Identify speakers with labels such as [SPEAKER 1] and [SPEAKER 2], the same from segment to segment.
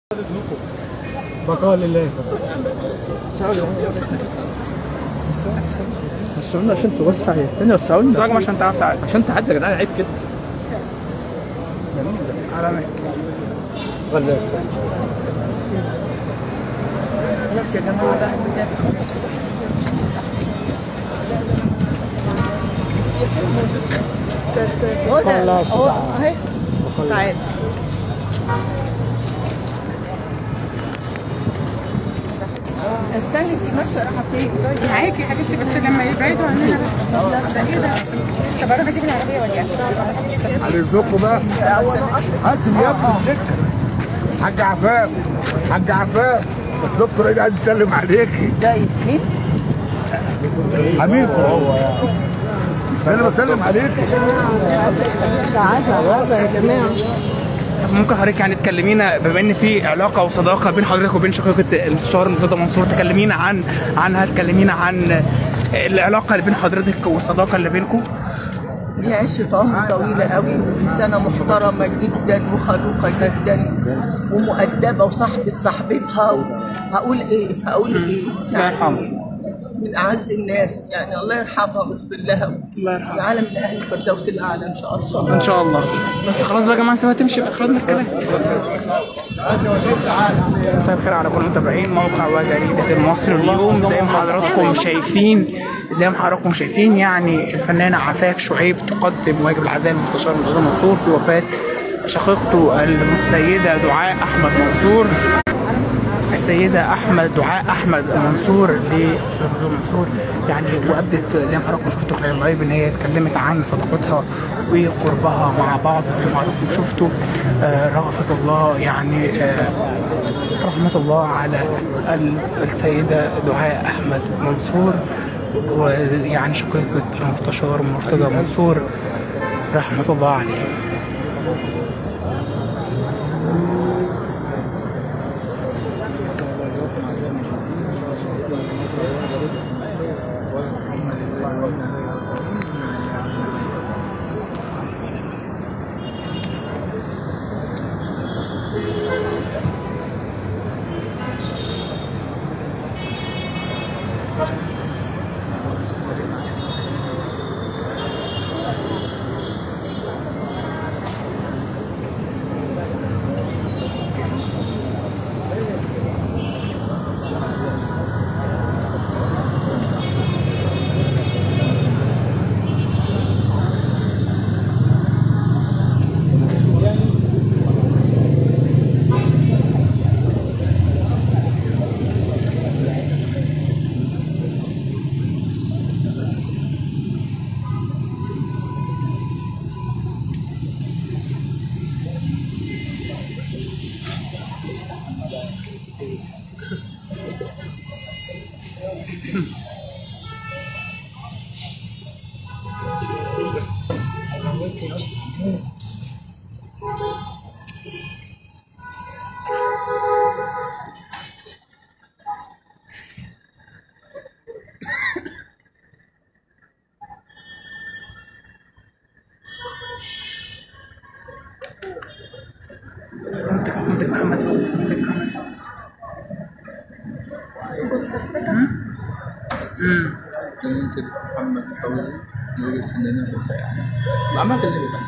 [SPEAKER 1] بقاء لله
[SPEAKER 2] وسعونا عشان توسع هي التانية وسعونا
[SPEAKER 3] وسعونا عشان تعرف تعدي
[SPEAKER 2] عشان تعدي يا جدعان عيب كده
[SPEAKER 3] علامات
[SPEAKER 1] غلى استاذ
[SPEAKER 4] خلاص يا جماعه بقى والنبي خلاص
[SPEAKER 1] خلاص
[SPEAKER 4] اهو
[SPEAKER 1] تعال.
[SPEAKER 4] اهي تعال استني انت ماشيه رايحه فين؟
[SPEAKER 5] معاكي يا حبيبتي بس لما يبعدوا عننا بس ده ايه ده؟ طب اروح اجيب العربيه ولا
[SPEAKER 6] على رزقكم بقى هاتم يا ابني السكه حاج عفاف حاج عفاف الدكتور ايه عايز يسلم عليكي
[SPEAKER 4] ازاي مين؟
[SPEAKER 6] حبيبي انا بسلم عليكي
[SPEAKER 4] ده عزا عزا يا جماعه
[SPEAKER 3] طب ممكن حضرتك يعني تكلمينا بما ان في علاقه وصداقه بين حضرتك وبين شقيقه المستشار مرتضى منصور تكلمينا عن عنها تكلمينا عن العلاقه اللي بين حضرتك والصداقه اللي بينكم
[SPEAKER 4] دي عشة عمر طويلة قوي وإنسانة محترمة جدا وخلوقة جدا ومؤدبة وصاحبة صاحبتها هقول إيه؟ هقول إيه؟
[SPEAKER 3] الله يرحمها.
[SPEAKER 4] من أعز الناس يعني الله يرحمها ويغفر لها
[SPEAKER 3] الله يرحمها.
[SPEAKER 4] العالم من أهل الفردوس الأعلى إن شاء الله
[SPEAKER 3] ان شاء الله بس خلاص بقى يا جماعه سوا تمشي بقى خلصنا الكلام مساء الخير على كل المتابعين موقع وجريدة المصري اليوم زي ما حضراتكم شايفين زي ما حضراتكم شايفين يعني الفنانة عفاف شعيب تقدم واجب العزاء المستشار مرتضى منصور في وفاة شقيقته السيدة دعاء أحمد منصور السيدة أحمد دعاء أحمد منصور لأستاذ مرتضى منصور يعني وأبدت زي ما حضراتكم شفتوا خلال اللايف إن هي اتكلمت عن صداقتها وقربها مع بعض زي ما حضراتكم شفتوا آه رغفة الله يعني آه رحمة الله على ال- السيدة دعاء أحمد منصور ويعني شقيقة المستشار مرتضى منصور رحمة الله عليه منتج منتج محمد فوزي منتج محمد فوزي
[SPEAKER 7] منتج محمد فوزي نور الفنانة الرفاعي العمل اللي بيبقى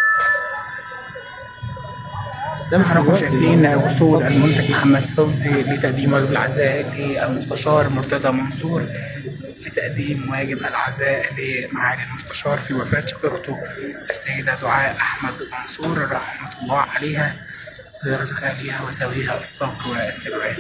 [SPEAKER 3] زي ما حضراتكم شايفين وصول المنتج محمد فوزي لتقديم واجب العزاء للمستشار مرتضى منصور لتقديم واجب العزاء لمعالي المستشار في وفاة شقيقته السيدة دعاء أحمد منصور رحمة الله عليها ويرزق أهلها وزويها الصبر والاستقبال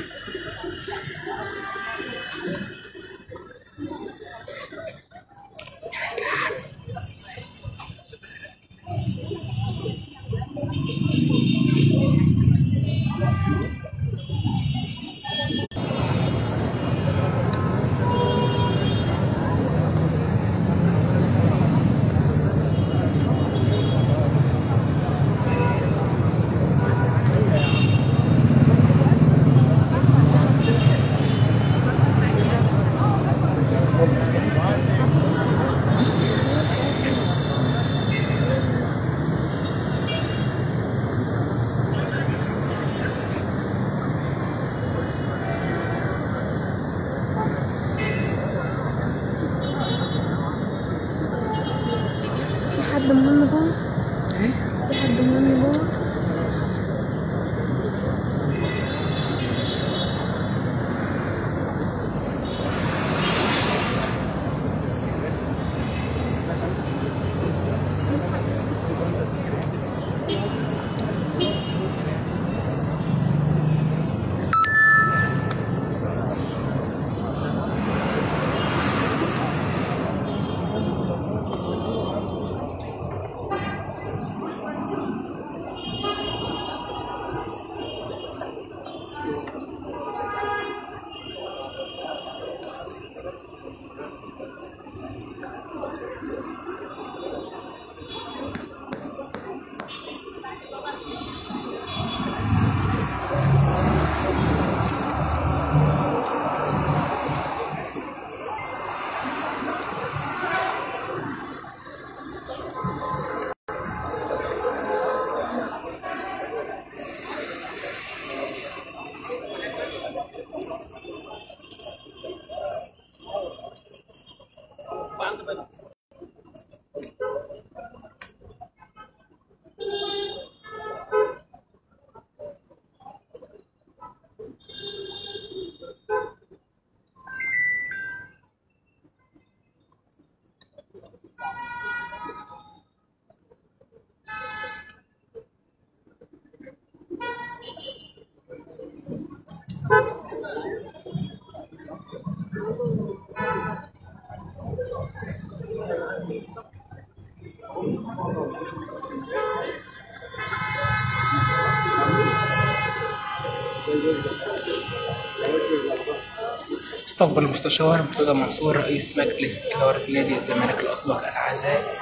[SPEAKER 3] استقبل المستشار مرتضى منصور رئيس مجلس إدارة نادي الزمالك الأسبق العزاء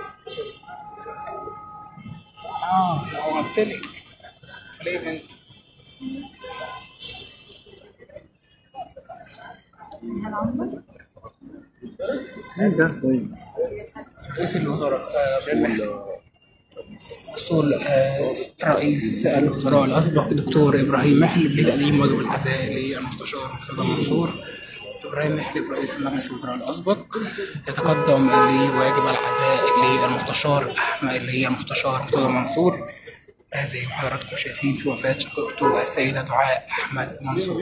[SPEAKER 3] اه هو قلت لك ليه بنت رئيس الوزراء آه، ابراهيم محلي أسطول آه، رئيس الوزراء الأسبق دكتور إبراهيم محلي بتقديم واجب العزاء للمستشار مرتضى منصور إبراهيم محلي رئيس مجلس الوزراء الأسبق يتقدم لواجب العزاء للمستشار أحمد اللي هي المستشار مرتضى منصور آه، زي ما حضراتكم شايفين في وفاة شقيقته السيدة دعاء أحمد منصور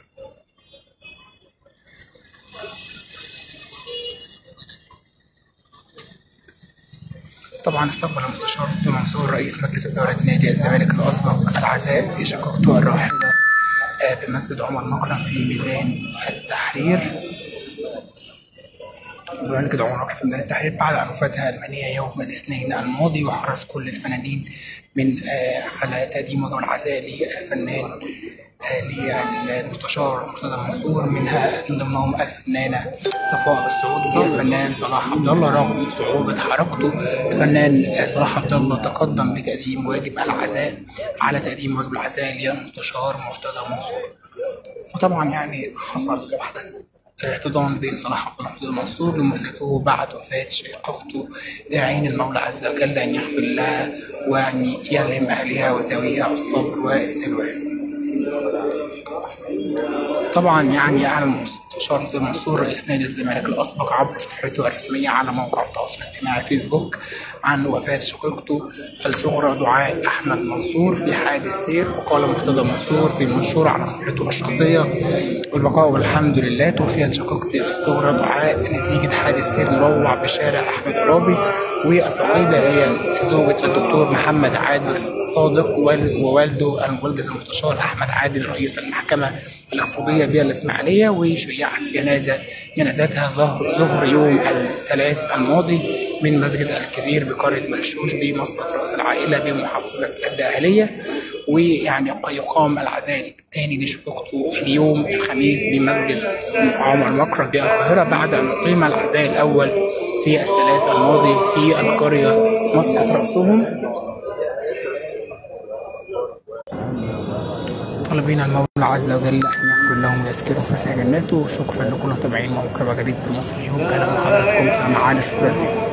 [SPEAKER 3] طبعا استقبل المستشار عبد منصور رئيس مجلس إدارة نادي الزمالك الأسبق العزاء في شقيقته الراحلة آه، بمسجد عمر مكرم في ميدان التحرير بمسجد عمر مكرم في ميدان التحرير بعد أن وفاتها المنية يوم الاثنين الماضي وحرص كل الفنانين من آه، على تقديم واجب العزاء للفنان آه، للمستشار مرتضى منصور منها من ضمنهم الفنانة صفاء السعود وهي الفنان صلاح عبد الله رغم صعوبة حركته الفنان آه، صلاح عبد الله تقدم بتقديم واجب العزاء على تقديم واجب العزاء للمستشار مرتضى منصور وطبعا يعني حصل حدث احتضان بين صلاح عبد الله محمود المنصور لمساته بعد وفاة شقيقته داعين المولى عز وجل أن يغفر لها وأن يلهم أهلها وذويها الصبر والسلوان. طبعا يعني أعلن المستشار مرتضى منصور رئيس نادي الزمالك الأسبق عبر صفحته الرسمية على موقع التواصل الاجتماعي فيسبوك عن وفاة شقيقته الصغرى دعاء أحمد منصور في حادث سير وقال مرتضى منصور في منشور على صفحته الشخصية والبقاء والحمد لله توفيت شقيقتي الصغرى دعاء نتيجة حادث سير مروع بشارع أحمد عرابي والفقيدة هي زوجة الدكتور محمد عادل صادق وال- ووالده والدة المستشار أحمد عادل رئيس المحكمة الاقتصادية بالإسماعيلية وشيعت جنازة جنازتها ظهر ظهر يوم الثلاث الماضي من مسجد الكبير بقرية ملشوش بمسقط رأس العائلة بمحافظة الدقهلية ويعني يقام العزاء الثاني لشقيقته اليوم الخميس بمسجد عمر مكرم بالقاهرة بعد أن أقيم العزاء الأول في الثلاث الماضي في القرية مسقط رأسهم طالبين المولى عز وجل أن يغفر لهم ويسكنهم في جناته وشكرا لكل متابعين موقع جريدة المصري اليوم كان مع حضراتكم سامع علي شكرا لكم